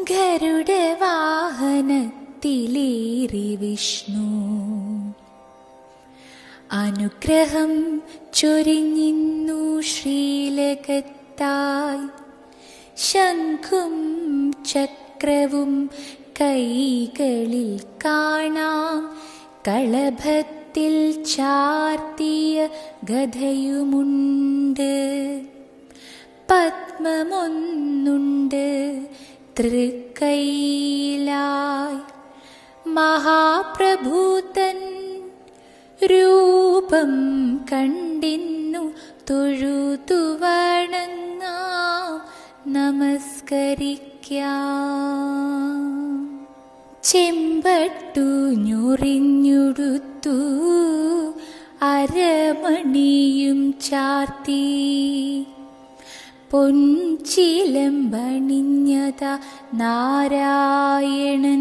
ഗരുഡവാഹനത്തിലേറി വിഷ്ണു അനുഗ്രഹം ചൊരിഞ്ഞിന്നു ശ്രീലകത്തായി ശംഖും ചക്രവും കൈകളിൽ കാണാം കളഭത്തിൽ ചാർത്തിയ ഗതയുമുണ്ട് പത്മമൊന്നുണ്ട് തൃക്കൈലായി മഹാപ്രഭൂതൻ രൂപം കണ്ടിന്നു തൊഴുതു വണങ്ങാം നമസ്കരിക്കാം ചെമ്പട്ടു ഞൊറിഞ്ഞുടുത്തു അരമണിയും ചാർത്തി പൊൻചിലമ്പണിഞ്ഞത നാരായണൻ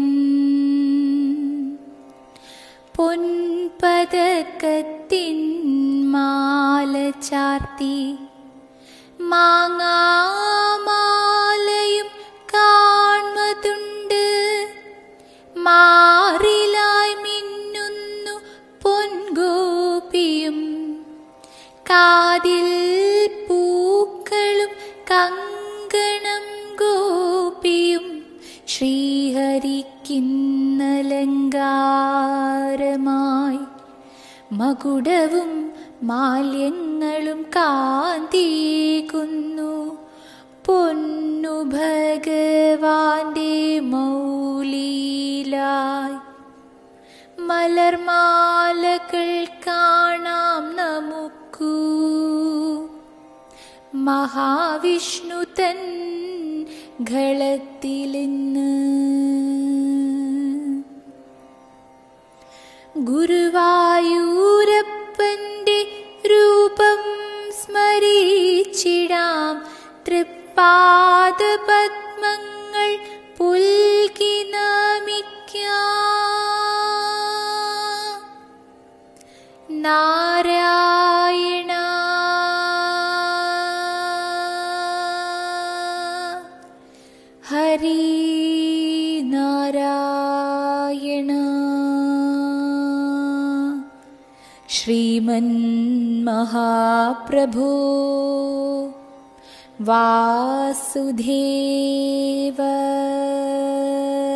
പൊൻപതക്കത്തിൻ മാല ചാർത്തി മാങ്ങാമാലയും കാൺമതുണ്ട് മാറിലായി മിന്നുന്നു പൊൻഗോപിയും കാതിൽ പൂക്കളും കങ്കണം ഗോപിയും ശ്രീഹരിക്കിന്നലങ്കാരമായി മകുടവും മാല്യങ്ങളും കാന്തിയേകുന്നു പൊന്നു ഭഗവാന്റെ മൗലിയിലായി മലർമാലകൾ കാണാം നമുക്കു മഹാവിഷ്ണു തൻ കളത്തിലിന്ന് ഗുരുവായൂരപ്പന്റെ രൂപം സ്മരിച്ചിടാം തൃപ്പാദപത്മങ്ങൾ പുൽകി നമിക്കാം നാരായണ ഹരി നാരായണ ശ്രീമൻ മഹാപ്രഭോ വാസുദേവ